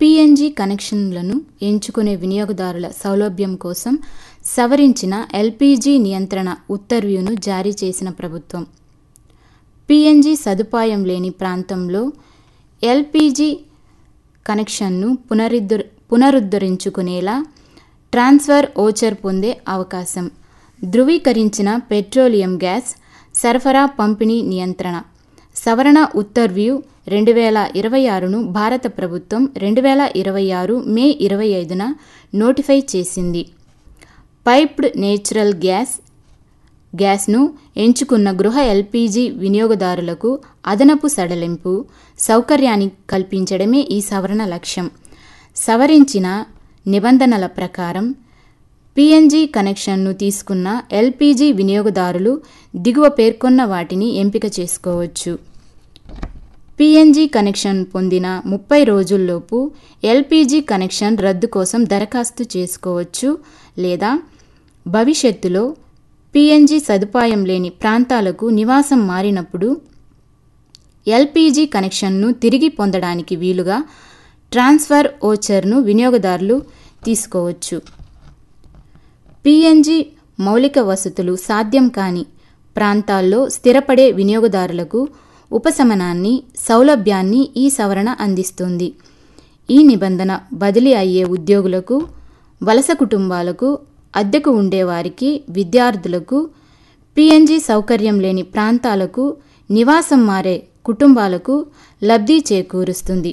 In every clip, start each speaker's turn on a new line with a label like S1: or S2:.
S1: PNG కనెక్షన్లను ఎంచుకునే వినియోగదారుల సౌలభ్యం కోసం సవరించిన ఎల్పిజి నియంత్రణ ఉత్తర్వును జారీ చేసిన ప్రభుత్వం పిఎన్జి సదుపాయం లేని ప్రాంతంలో ఎల్పిజి కనెక్షన్ను పునరుద్ధ పునరుద్ధరించుకునేలా ట్రాన్స్ఫర్ ఓచర్ పొందే అవకాశం ధృవీకరించిన పెట్రోలియం గ్యాస్ సరఫరా పంపిణీ నియంత్రణ సవరణ ఉత్తర్వ్యూ రెండు వేల ఇరవై ఆరును భారత ప్రభుత్వం రెండు వేల ఇరవై ఆరు మే ఇరవై ఐదున నోటిఫై చేసింది పైప్డ్ నేచురల్ గ్యాస్ గ్యాస్ను ఎంచుకున్న గృహ ఎల్పిజి వినియోగదారులకు అదనపు సడలింపు సౌకర్యాన్ని కల్పించడమే ఈ సవరణ లక్ష్యం సవరించిన నిబంధనల ప్రకారం పిఎన్జి కనెక్షన్ను తీసుకున్న ఎల్పిజి వినియోగదారులు దిగువ పేర్కొన్న వాటిని ఎంపిక చేసుకోవచ్చు పిఎన్జి కనెక్షన్ పొందిన ముప్పై రోజుల్లోపు ఎల్పిజి కనెక్షన్ రద్దు కోసం దరఖాస్తు చేసుకోవచ్చు లేదా భవిష్యత్తులో పిఎన్జి సదుపాయం లేని ప్రాంతాలకు నివాసం మారినప్పుడు ఎల్పిజి కనెక్షన్ను తిరిగి పొందడానికి వీలుగా ట్రాన్స్ఫర్ ఓచర్ను వినియోగదారులు తీసుకోవచ్చు పిఎన్జి మౌలిక వసతులు సాధ్యం కాని ప్రాంతాల్లో స్థిరపడే వినియోగదారులకు ఉపశమనాన్ని సౌలభ్యాన్ని ఈ సవరణ అందిస్తుంది ఈ నిబంధన బదిలీ అయ్యే ఉద్యోగులకు వలస కుటుంబాలకు అద్దెకు ఉండేవారికి విద్యార్థులకు పిఎన్జి సౌకర్యం లేని ప్రాంతాలకు నివాసం మారే కుటుంబాలకు లబ్ధి చేకూరుస్తుంది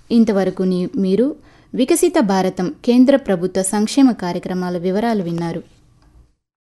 S1: ఇంతవరకు నీ- మీరు వికసిత భారతం కేంద్ర ప్రభుత్వ సంక్షేమ కార్యక్రమాల వివరాలు విన్నారు